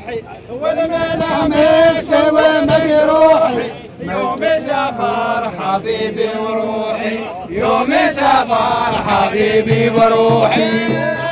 روحي والملامس ومجروحي يوم سافر حبيبي وروحي يوم سافر حبيبي وروحي